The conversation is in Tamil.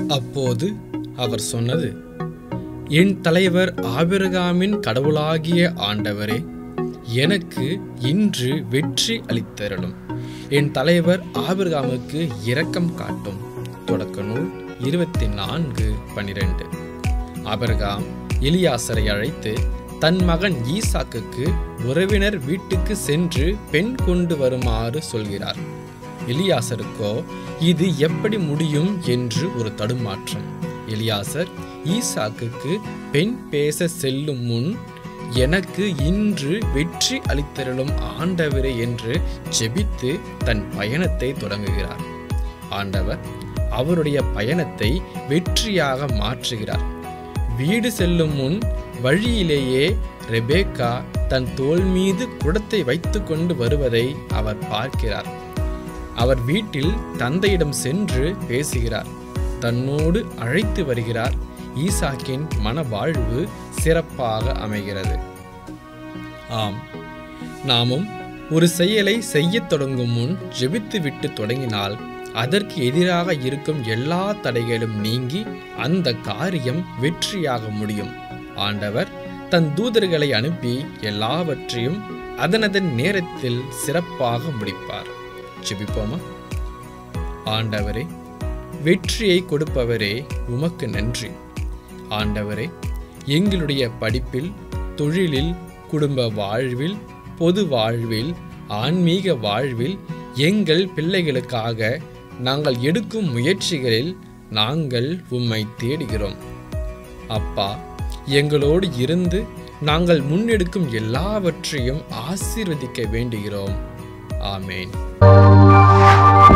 அப்போது அவர் சொன்னது என் தலைவர் ஆபிரகாமின் கடவுளாகிய ஆண்டவரே எனக்கு இன்று வெற்றி அளித்தருளும் என் தலைவர் ஆபிரகாமுக்கு இரக்கம் காட்டும் தொடக்க நூல் இருபத்தி நான்கு பனிரெண்டு ஆபிரகாம் எலியாசரை அழைத்து தன் மகன் ஈசாக்குக்கு உறவினர் வீட்டுக்கு சென்று பெண் கொண்டு வருமாறு சொல்கிறார் எலியாசருக்கோ இது எப்படி முடியும் என்று ஒரு தடுமாற்றம் எலியாசர் ஈசாக்குக்கு பெண் பேச செல்லும் முன் எனக்கு இன்று வெற்றி அளித்தருளும் ஆண்டவரே என்று ஜெபித்து தன் பயணத்தை தொடங்குகிறார் ஆண்டவர் அவருடைய பயணத்தை வெற்றியாக மாற்றுகிறார் வீடு செல்லும் முன் வழியிலேயே ரெபேக்கா தன் தோள் மீது குடத்தை வைத்து கொண்டு வருவதை அவர் பார்க்கிறார் அவர் வீட்டில் தந்தையிடம் சென்று பேசுகிறார் தன்னோடு அழைத்து வருகிறார் ஈசாக்கின் மனவாழ்வு சிறப்பாக அமைகிறது ஆம் நாமும் ஒரு செயலை செய்யத் தொடங்கும் முன் ஜெபித்து விட்டு தொடங்கினால் அதற்கு எதிராக இருக்கும் எல்லா தடைகளும் நீங்கி அந்த காரியம் வெற்றியாக முடியும் ஆண்டவர் தன் தூதர்களை அனுப்பி எல்லாவற்றையும் அதனதன் நேரத்தில் சிறப்பாக முடிப்பார் ஜெபிப்போமா ஆண்டவரே வெற்றியை கொடுப்பவரே உமக்கு நன்றி ஆண்டவரே எங்களுடைய படிப்பில் தொழிலில் குடும்ப வாழ்வில் பொது வாழ்வில் ஆன்மீக வாழ்வில் எங்கள் பிள்ளைகளுக்காக நாங்கள் எடுக்கும் முயற்சிகளில் நாங்கள் உம்மை தேடுகிறோம் அப்பா எங்களோடு இருந்து நாங்கள் முன்னெடுக்கும் எல்லாவற்றையும் ஆசீர்வதிக்க வேண்டுகிறோம் ஆமேன்